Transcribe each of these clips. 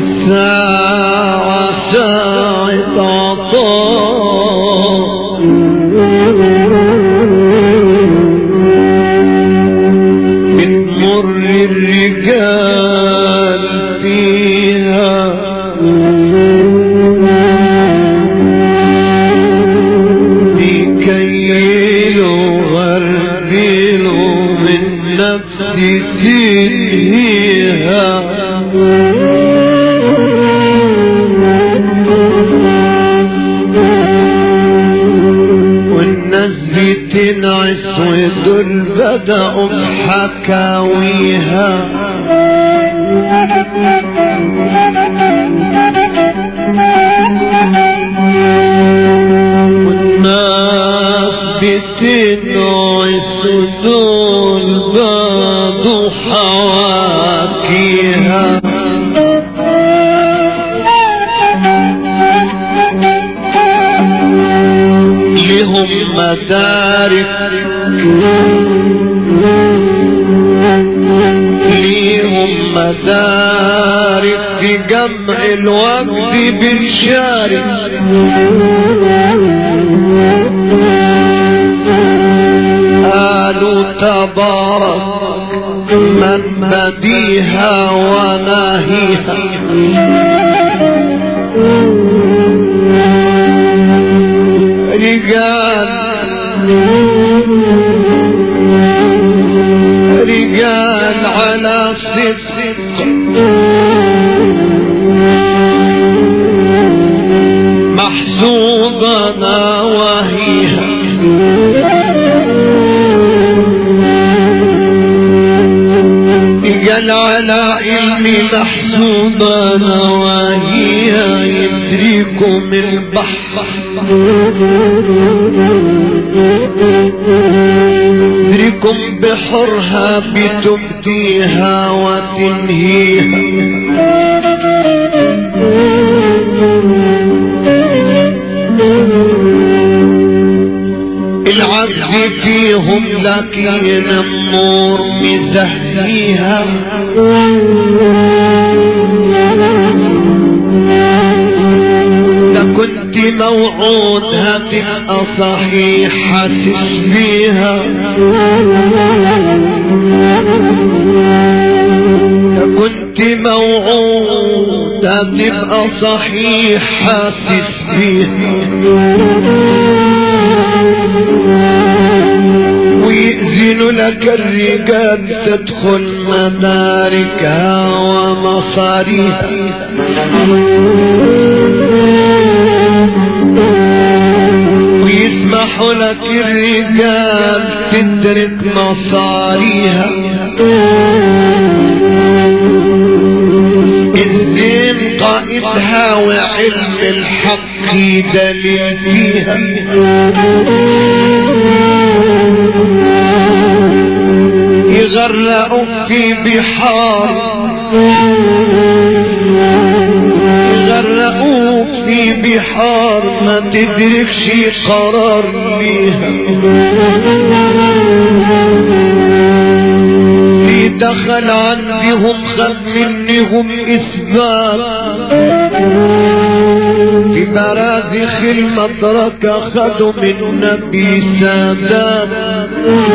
والساعة ساعة عطاء بتمر الرجال فيها بيكيلوا غربيلوا من نفسي تنهيها والناس بتنعس ودول بدأوا بحكاويها والناس بتنعس ودول بدأوا حواكيها لهم مدارك ليهم مدارك في جمع الوقت بنشارك قالوا تبارك من بديها وناهيها رجال رجال على صدق محسوبنا وهيها رجال على علم محسوبنا وهيها يدركم البحر يدركم بحرها بتبديها وتنهيها العجز فيهم لكن النور مزهيها ده كنت موعود هتبقى صحيح حاسس بيها ده كنت موعود هتبقى صحيح حاسس بيها ويأذن لك الرجال تدخل مداركها ومصاريها ويسمح لك الرجال تدرك مصاريها الدين قائدها وعلم الحق دليل فيها يغرقوا في بحار يغرقوك في بحار ما تدركش قرار ليها في دخل عندهم خد منهم اثبات في برازخ المدركة خدوا من نبي سادات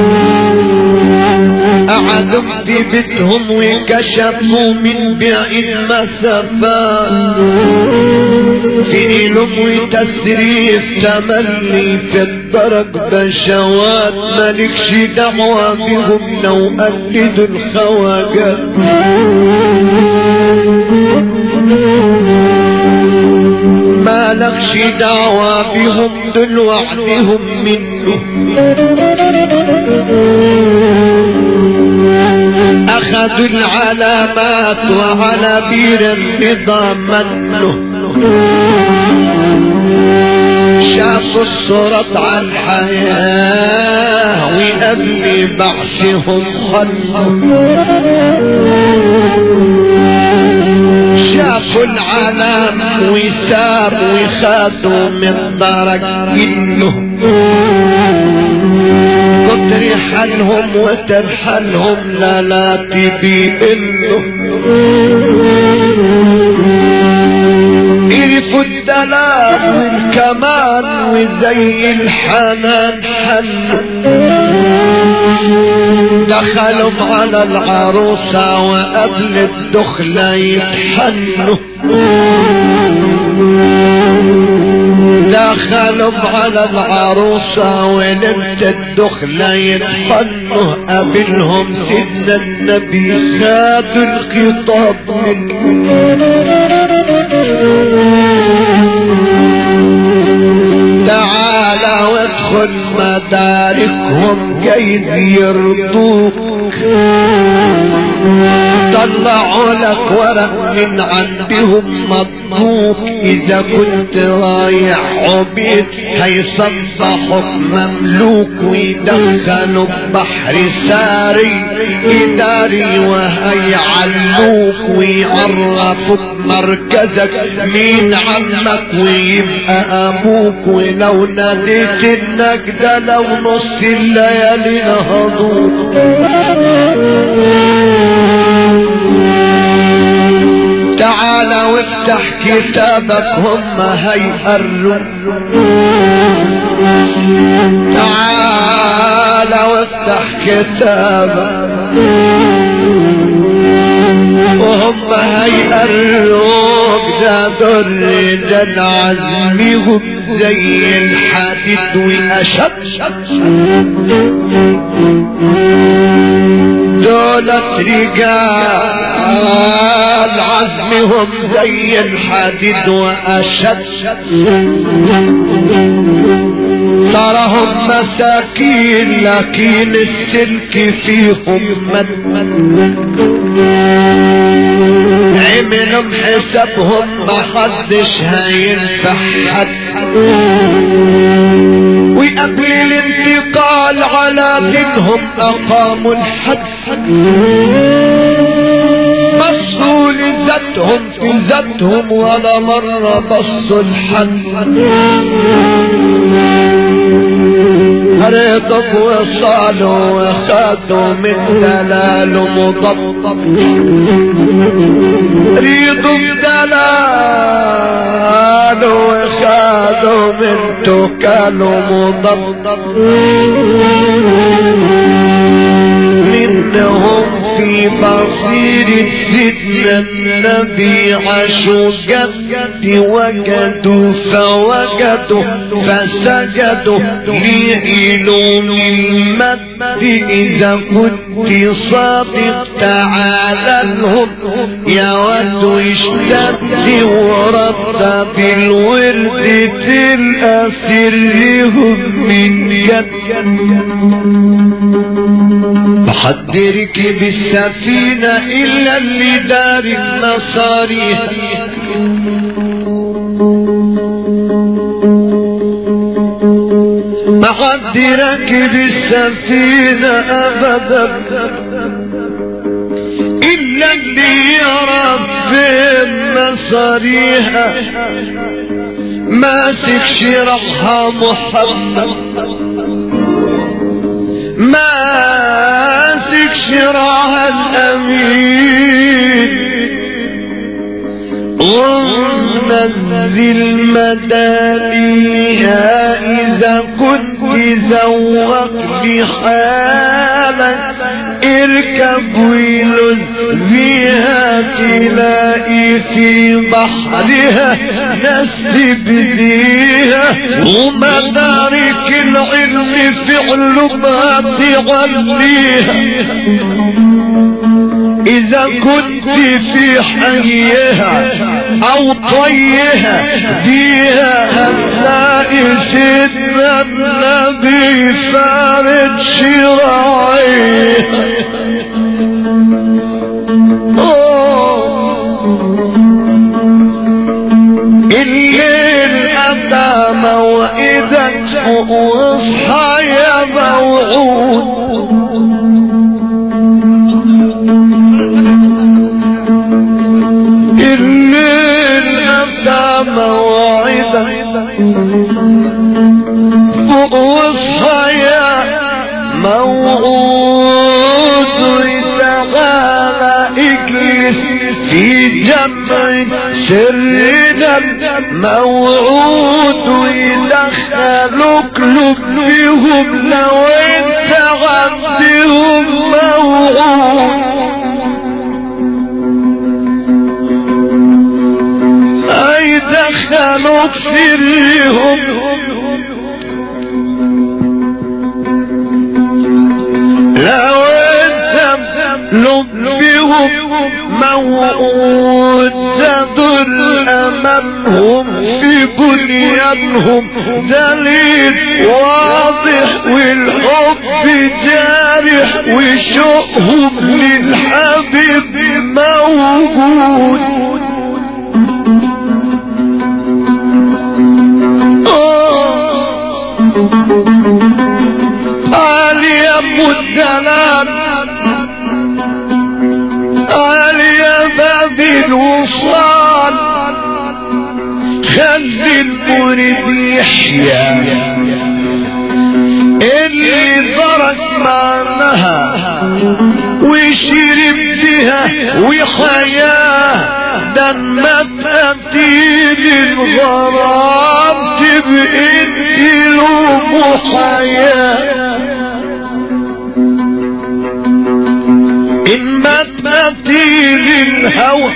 قعدوا في بيتهم وكشفوا من بعيد مسافات في إلم وتسريف تملي في الدرج بشوات مالكش دعوة بهم لو قلدوا الخواجات مالكش دعوة بهم دول وحدهم منه أخذوا العلامات وعلى بير النظام منه شافوا الصورة على الحياة وقبل بعثهم خلوا شافوا العلام وساب وخادوا من درج انه كتر حالهم وترحلهم لا لا تبي انه والدلال والكمال وزي الحنان حن دخلوا على العروسة وقبل الدخلة يتحنوا دخلوا على العروسة ولبت الدخلة يتحنوا قبلهم سيدنا النبي خد الخطاب منه تعال وادخل مداركهم كيف يرضوك طلعوا لك ورق من عندهم مطبوق اذا كنت رايح عبيد هيصبحوك مملوك ويدخلوا بحر ساري اداري وهيعلوك ويعرفوك مركزك مين عمك ويبقى ابوك ولو ناديت انك ده لو نص الليالي نهضوك تعال وافتح كتابك هم هيقروا تعال وافتح كتابك وهم هيقروك ده در ده عزمهم زي الحديد واشد دولة رجال عزمهم زي الحديد واشد تراهم مساكين لكن السلك فيهم مد عملهم حسابهم محدش هينفع حد وقبل الانتقال على دينهم اقاموا الحد بصوا لذاتهم في ذاتهم ولا مرة بصوا الحد رضوا وصالوا وخدوا من دلال مضبط ريضوا بدلال وخدوا من تكال مضبط منهم في بصير سيدنا النبي عاشوا جد وجدوا فوجدوا فسجدوا لإلوم المد إذا كنت صادق تعالى لهم يا ود اشتد ورد بالورد تلقى سرهم من جد محضرك بالسفينة إلا اللي دار النصاري محضرك بالسفينة أبدا إلا اللي يرى بالنصاريها ماسك شرحها محمد ماسك شراها الأمين ونزل مدانيها إذا كنت زوق بحالك اركب ويلز فيها تلاقي في بحرها نسب بيها ومدارك العلم فعل ما تغنيها إذا كنت في حيها أو طيها فيها هتلاقي سيدنا النبي فارد شراعيها الليل أتى موعدك فوق واصحى يا موعود الليل أتى موعدك فوق واصحى يا موعود وتعالى اجلس في جنب جمع سرنا موعود ويدخلوا قلوبهم لو انت عندهم موعود اي دخلوا سرهم لو انت لبهم موعود تدل امامهم في بنيانهم دليل واضح والحب جارح وشوقهم للحبيب موجود قال يا ابو الدلال قال يا باب الوصال خلي المريد يحيا اللي ضرت معناها وشرب بها وحياه لما تأتي الغرام تبقى قلوب حياة إن ما تأتي للهوى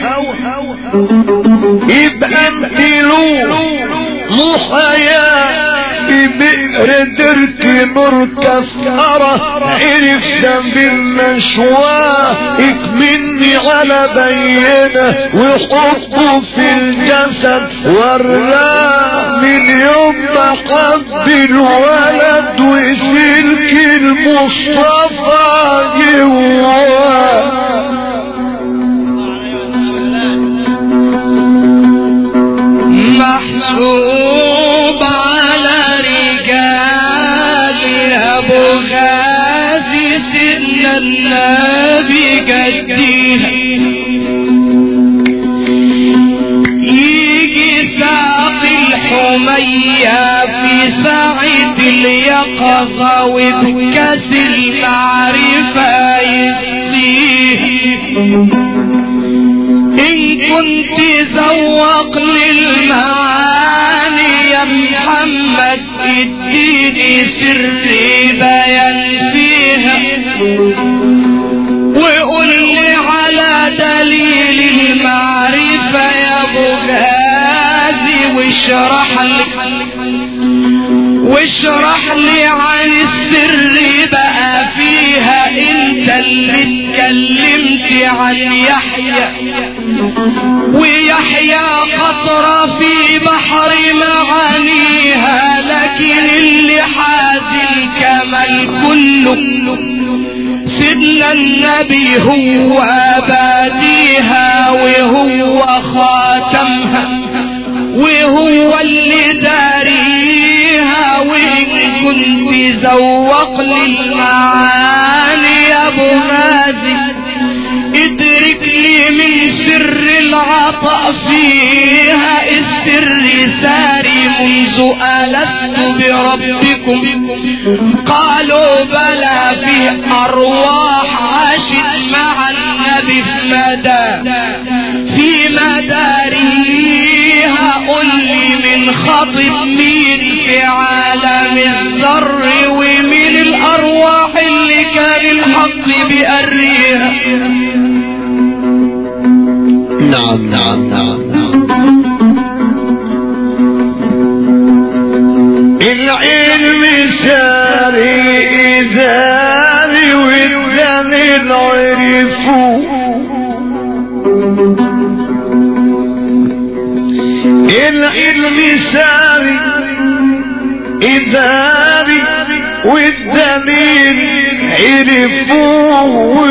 يبقى انتلوه مو حياة بئر درت نور كفارة عرف ذنب المشواه اكمني على بينه وحطه في الجسد وراه من يوم ما حب الولد وسلك المصطفى جواه محسوب على رجال ابو غازي سن النبي قديها يجي ساق الحمية في ساعة اليقظة وبكاس المعرفة يسقيه إن كنت ذوق للمعاني يا محمد اديني سر بيان فيها وقول لي على دليل المعرفة يا ابو غازي واشرح لي واشرح لي عن السر بقى فيها انت اللي اتكلمت عن يحيى ويحيى قطرة في بحر معانيها لكن اللي حاز الكمال كله سيدنا النبي هو باديها وهو خاتمها وهو اللي داريها وإن كنت ذوق للمعاني يا ابو مازن ادرك لي من سر العطاء فيها السر ساري منذ ألست بربكم قالوا بلى في أرواح عاشت مع النبي في مدى في مداريها قل لي من خطب مين في عالم الذر ومن الأرواح اللي كان الحق بأريها نعم نعم نعم نعم العلم ساري إذاري والدليل عرفوا العلم ساري إذاري والدليل عرفوه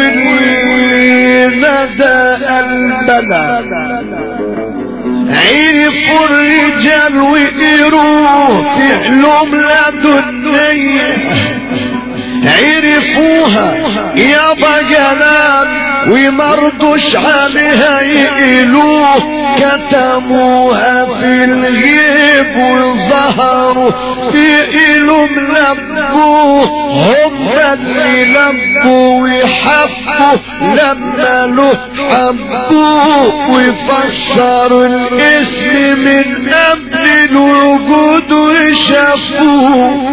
والندى البلد عرفوا الرجال وقروه في حلم لدنيا عرفوها يا جلال ومرضوش عليها يقلوه كتموها في الغيب وظهروا في إلهم لبوه هم اللي لبوا ويحبوا لما له حبوه ويفسروا الاسم من قبل الوجود وشافوه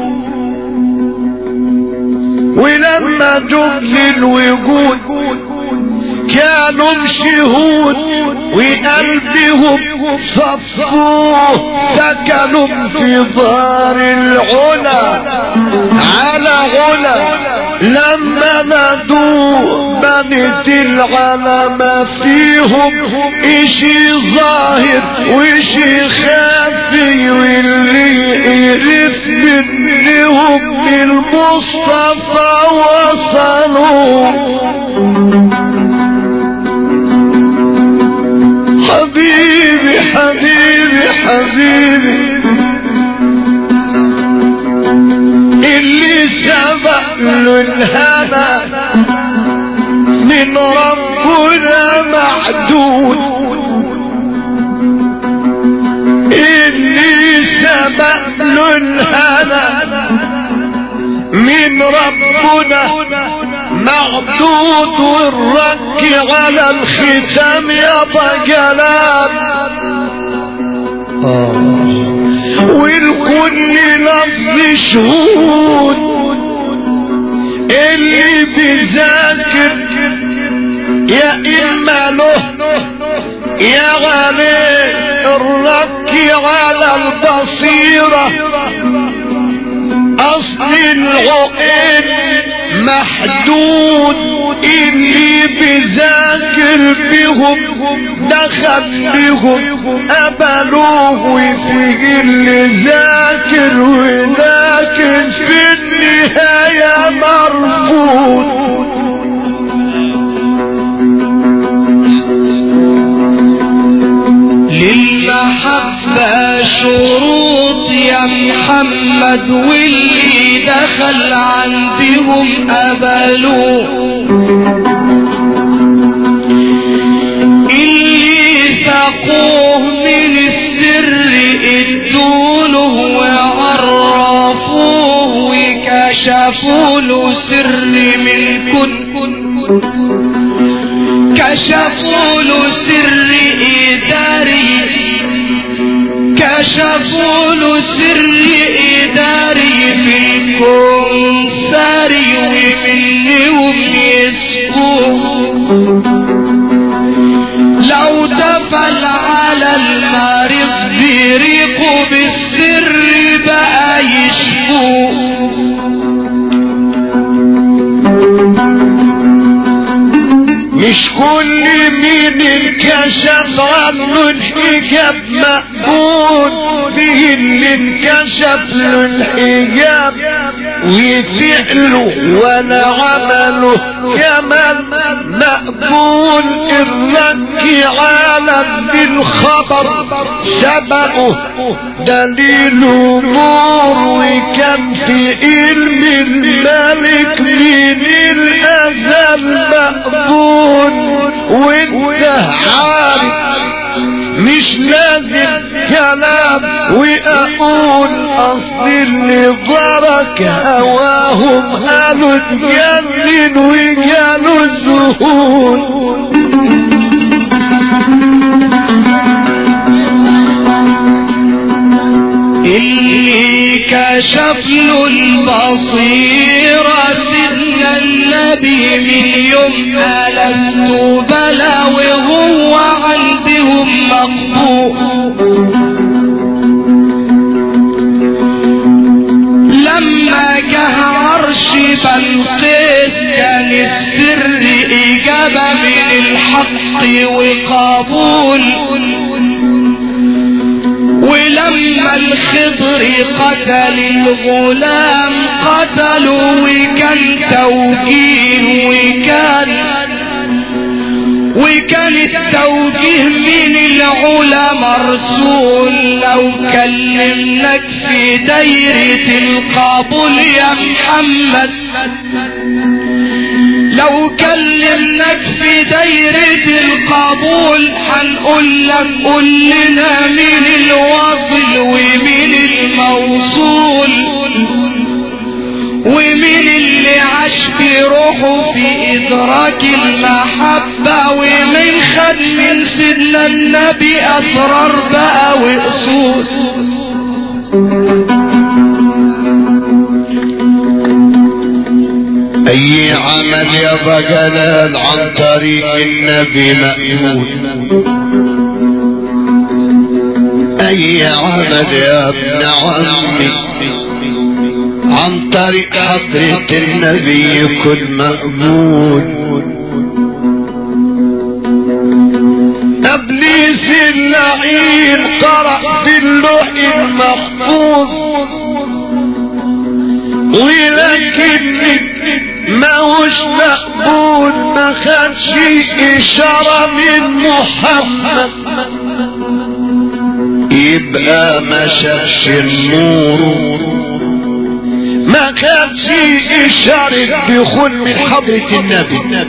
ولما جم للوجود كانوا شهود وقلبهم صفوه سكنوا في ظهر العلا على علا لما نادوا بنت العلماء فيهم اشي ظاهر واشي خافي واللي يعرف منهم المصطفى وصلوا حبيبي حبيبي حبيبي اللي سبق له الهنا من ربنا معدود اللي سبق له الهنا من ربنا معدود والرك على الختام يا جلال والكل لفظ شهود اللي بيذاكر يا إما له يا غالي الرك على البصيرة أصل العقل محدود اللي بذاكر بهم دخل بهم قبلوه وفي اللي ذاكر ولكن في النهاية مرفوض للمحبة شروط يا محمد واللي دخل عندهم قبلوه اللي سقوه من السر ادوله وعرفوه وكشفوا له سر من كن كشفوا له سر إداري كشفوا له سر إداري في الكون ساري ومنهم يسكوه لو دفل على المريض بريقه بالسر بقى يشفوه مش كل مين انكشف عنه الحجاب مقبول فيه اللي انكشف له الحجاب وفعله ولا عمله كمان مقبول الرك عالم بالخبر سبقه دليل نور وكان في علم الملك من الازل مقبول وانت عارف مش لازم كلام واقول اصل اللي ضرك هواهم قالوا اتجنن وقالوا الزهور اللي كشف له البصيرة سيدنا النبي من يوم ألست بلا وهو عندهم مقبول لما جه عرش بلقيس كان السر إجابة من الحق وقبول ولما الخضر قتل الغلام قتلوا وكان توجيه وكان وكان التوجيه من العلا مرسول لو كلمناك في دايرة القبول يا محمد لو كلمناك في دايرة القبول هنقول لك قول لنا مين الواصل ومين الموصول ومين اللي عاش بروحه في إدراك المحبة ومين خد من سيدنا النبي أسرار بقى وأصول اي عمل يا بجلال عن طريق النبي مأمون اي عمل يا ابن عمي عن طريق حضرة النبي يكون مقبول ابليس اللعين قرأ في اللوح المحفوظ ولكن ما هوش مقبول ما خدش اشارة من محمد يبقى ما شافش النور ما خدش اشارة دخول من حضرة النبي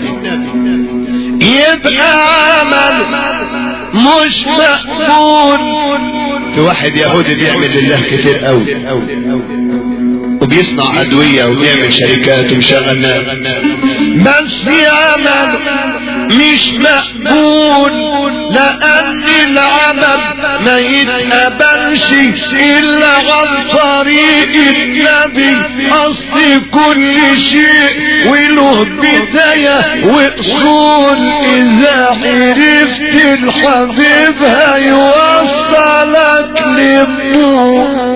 يبقى عمل مش مقبول في واحد يهودي بيعمل لله كتير قوي وبيصنع ادوية وبيعمل شركات ومشغل ناس بس يعمل مش مقبول لان العمل ما يتقبلش الا عن طريق النبي اصل كل شيء وله بداية واصول اذا عرفت الحبيب هيوصلك للنور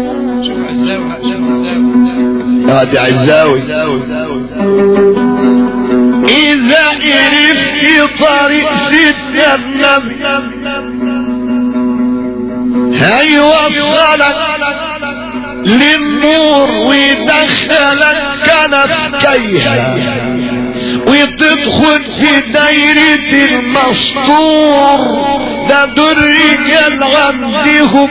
هادي عزاوي اذا عرفت طريق سيدنا النبي هيوصلك للنور ويدخلك كنفكيها وتدخل في دايرة المسطور ده دول رجال عندهم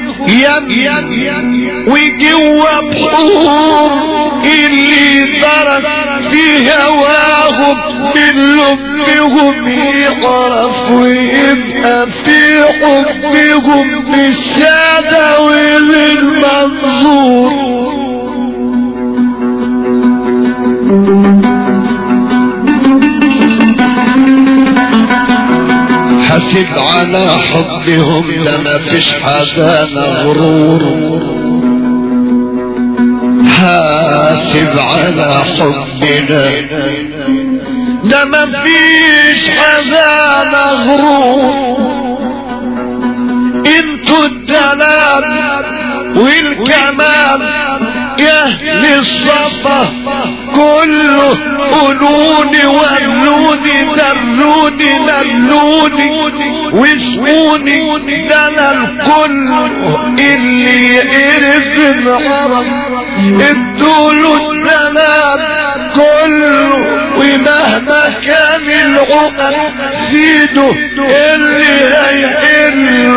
يم وجوا بحور اللي ترك في هواهم من لبهم يعرف ويبقى في حبهم بالسادة وبالمنظور حسب على حبهم ده ما فيش حدا مغرور حاسب على حبنا ده ما فيش حدا مغرور انتوا الدلال والكمال يا اهل الصفا كله قولوني ولوني دلوني دلوني واسموني ده انا الكل اللي يعرف العرب ادوله الدلال كله ومهما كان العقد زيده اللي هيحل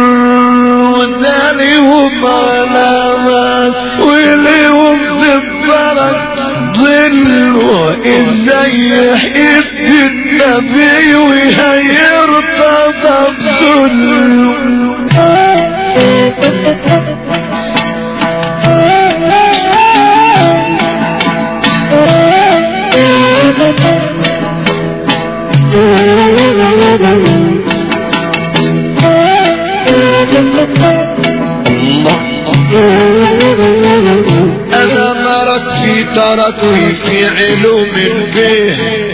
ودانهم علامات وليهم بالدرج ظلوا ازاي يحب النبي وهيرتضى بذله انا مرت في تركي في علوم الفيه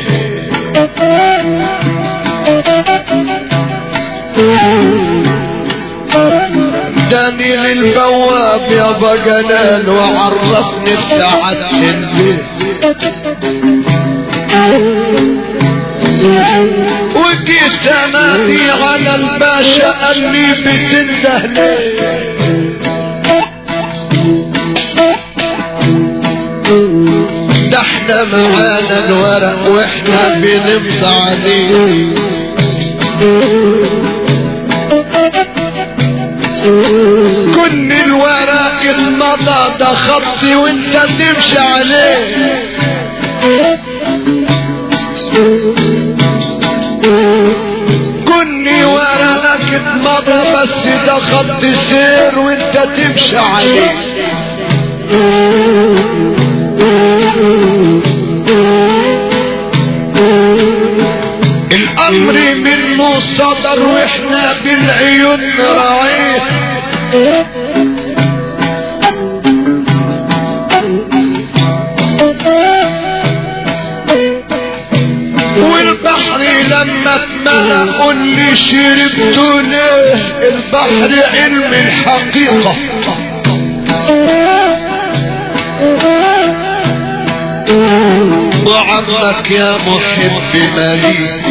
داني للبواب يا بجلال وعرفني بساعة البيت وجيت انادي على الباشا قال لي بتنده ليه ده احنا معانا الورق واحنا بنمضي عليه كل الورق المضى ده خطي وانت تمشي عليه منك اتمضى بس ده خط سير وانت تمشي عليه الامر منه صدر واحنا بالعيون نراعيه والبحر لما اتملى قول لي شربتوا ليه البحر علم الحقيقة وعمك يا محب مالي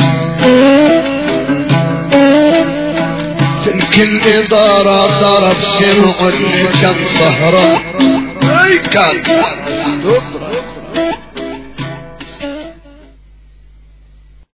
سلك الإدارة ضرب سمع اللي كان سهران أي كان